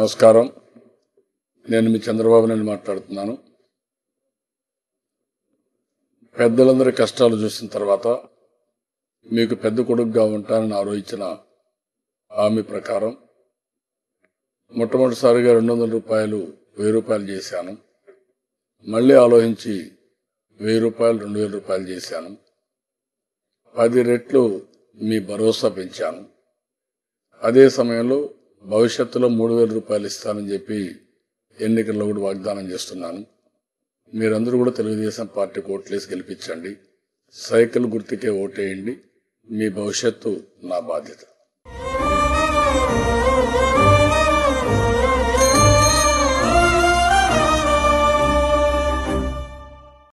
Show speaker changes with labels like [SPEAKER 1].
[SPEAKER 1] నమస్కారం నేను మీ చంద్రబాబు నాయుడు మాట్లాడుతున్నాను పెద్దలందరి కష్టాలు చూసిన తర్వాత మీకు పెద్ద కొడుకుగా ఉంటానని ఆలోచించిన హామీ ప్రకారం మొట్టమొదటిసారిగా రెండు వందల రూపాయలు వెయ్యి రూపాయలు చేశాను మళ్ళీ ఆలోచించి వెయ్యి రూపాయలు రెండు వేల రూపాయలు చేశాను పది రెట్లు మీ భరోసా పెంచాను అదే సమయంలో భవిష్యత్తులో మూడు వేల రూపాయలు ఇస్తానని చెప్పి ఎన్నికల్లో కూడా వాగ్దానం చేస్తున్నాను మీరందరూ కూడా తెలుగుదేశం పార్టీకి ఓట్లేసి గెలిపించండి సైకిల్ గుర్తుకే ఓటేయండి మీ భవిష్యత్తు నా బాధ్యత